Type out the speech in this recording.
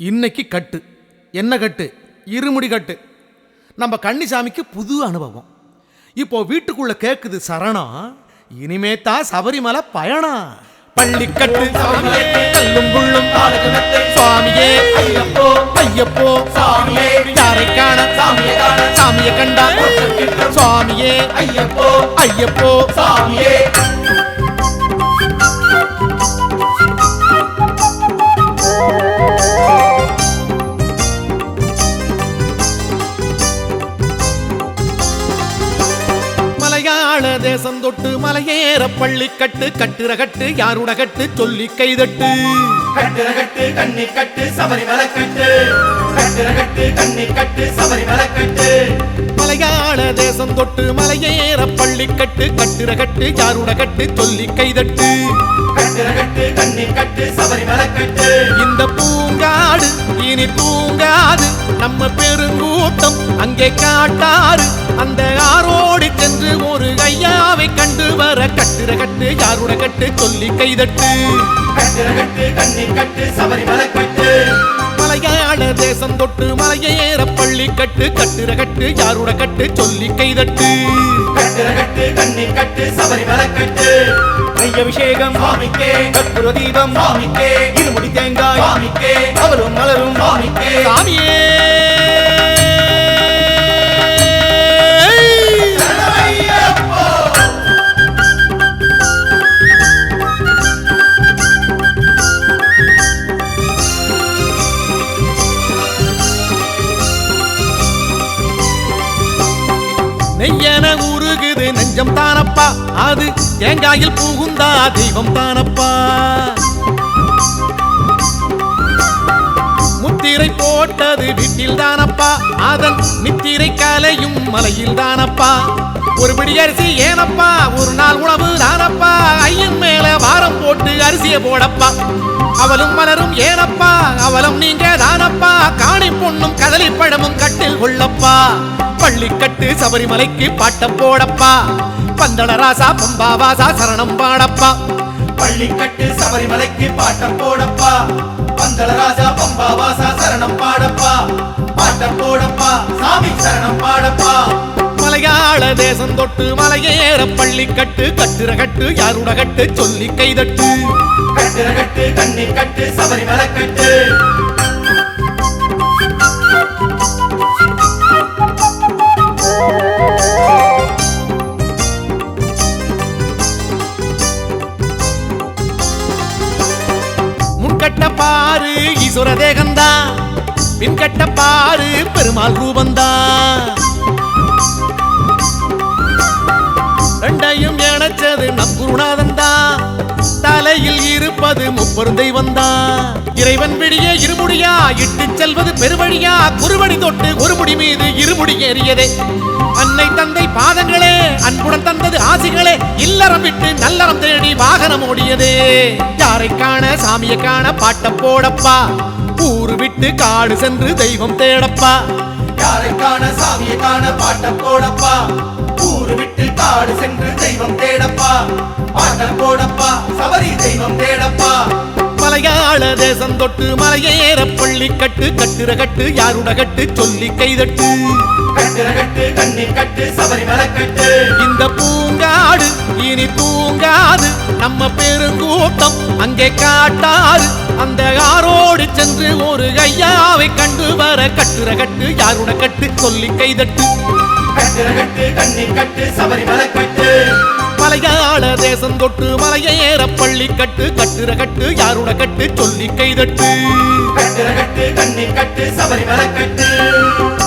இன்னைக்கு கட்டு என்ன கட்டு இருமுடி கட்டு நம்ம கன்னிசாமிக்கு புது அனுபவம் இப்போ வீட்டுக்குள்ள கேக்குது சரணம் இனிமே தான் சபரிமலை பயணம் பள்ளிக்கட்டு கல்லும் புள்ளும் சுவாமியே ஐயப்போ ஐயப்போ சாமியே யாரை காண சாமியை காண சாமியை கண்டா சுவாமியே ஐயப்போ ஐயப்போ சாமியே மலையாள தேசம் தொட்டு மலையேற பள்ளிக்கட்டு கட்டுற கட்டு யாருட கட்டு சொல்லி கைதட்டு கட்டுற கட்டு கண்ணி கட்டு சபரிமலை கட்டு கட்டுற கட்டு கண்ணி கட்டு சபரிமலை கட்டு மலையாள தேசம் தொட்டு மலையேற பள்ளிக்கட்டு கட்டுற கட்டு யாருட கட்டு சொல்லி கைதட்டு கட்டுற கட்டு கண்ணி கட்டு சபரிமலை கட்டு இந்த பூங்காடு இனி தூங்காது நம்ம பெருங்கூட்டம் அங்கே காட்டாறு அந்த ஆரோடி சென்று ஒரு ஐயாவை கண்டு வர கட்டுற கட்டு யாருட கட்டு சொல்லி கைதட்டு கட்டுற கட்டு கண்ணி கட்டு சபரிமலை கட்டு மலையாள தேசம் தொட்டு மலையேற பள்ளி கட்டு கட்டுற கட்டு யாருட கட்டு சொல்லி கைதட்டு கட்டுற கட்டு கண்ணி கட்டு சபரிமலை கட்டு அபிஷேகம் சுவாமிக்கே கற்பூர தீபம் சுவாமிக்கே இருமுடி தேங்காய் சுவாமிக்கே அவரும் மலரும் சுவாமிக்கே சாமியே சரணமையப்போ. நெய்யன உருகுது நெஞ்சம் தானப்பா அது தேங்காயில் புகுந்தா தெய்வம் தானப்பா முத்திரை போட்டது வீட்டில் தானப்பா அதன் நித்திரை கலையும் மலையில் தானப்பா ஒரு பிடி அரிசி ஏனப்பா ஒரு நாள் உணவு தானப்பா ஐயன் மேல வாரம் போட்டு அரிசிய போடப்பா அவளும் மலரும் ஏனப்பா அவளும் நீங்க தானப்பா காணி பொண்ணும் கதலி பழமும் கட்டில் கொள்ளப்பா பள்ளிக்கட்டு சபரிமலைக்கு பாட்டம் போடப்பா பந்தள ராசா பம்பா வாசா சரணம் பாடப்பா பள்ளிக்கட்டு சபரிமலைக்கு பாட்டம் போடப்பா பந்தள ராஜா பம்பா வாசா சரணம் பாடப்பா பாட்டம் போடப்பா சாமி சரணம் பாடப்பா மலையாள தேசம் தொட்டு மலையேற பள்ளிக்கட்டு கட்டுற கட்டு யாருட கட்டு சொல்லி கைதட்டு கட்டுற கட்டு கண்ணி கட்டு சபரிமலை கட்டு முன்கட்ட பாரு ஈஸ்வர தேகந்தா பின்கட்ட பாரு பெருமாள் ரூபந்தா ரெண்டையும் இணைச்சது நம் குருநாதன் தான் தலையில் இருப்பது முப்பெரும் தெய்வம் தான் இறைவன் விடிய இருமுடியா இட்டு செல்வது பெருவழியா குருவடி தொட்டு ஒருமுடி மீது இருமுடி ஏறியதே அன்னை தந்தை பாதங்களே அன்புடன் தந்தது ஆசிகளே இல்லறம் விட்டு நல்லறம் தேடி வாகனம் ஓடியதே யாரை காண சாமியை காண பாட்ட போடப்பா ஊரு விட்டு காடு சென்று தெய்வம் தேடப்பா யாரை காண சாமியை காண பாட்டம் போடப்பா ஊரு விட்டு காடு சென்று தெய்வம் தேடப்பா பாட்டம் போடப்பா சபரி தெய்வம் தேடப்பா மலையாள தேசம் தொட்டு மலையேற பள்ளி கட்டு கட்டுற கட்டு யாருட கட்டு சொல்லி கைதட்டு கட்டுற கட்டு கண்ணி கட்டு சபரிமலை கட்டு இந்த பூங்காடு இனி தூங்காது நம்ம பெருங்கூட்டம் அங்கே காட்டாறு அந்த ஆரோடி சென்று ஒரு ஐயாவை கண்டு வர கட்டுற கட்டு யாருட கட்டு சொல்லி கைதட்டு கட்டுற கட்டு கண்ணி கட்டு சபரிமலை கட்டு மலையாள தேசம் தொட்டு மலையேற பள்ளி கட்டு கட்டுற கட்டு யாருட கட்டு சொல்லி கைதட்டு கட்டுற கட்டு கண்ணி கட்டு சபரிமலை கட்டு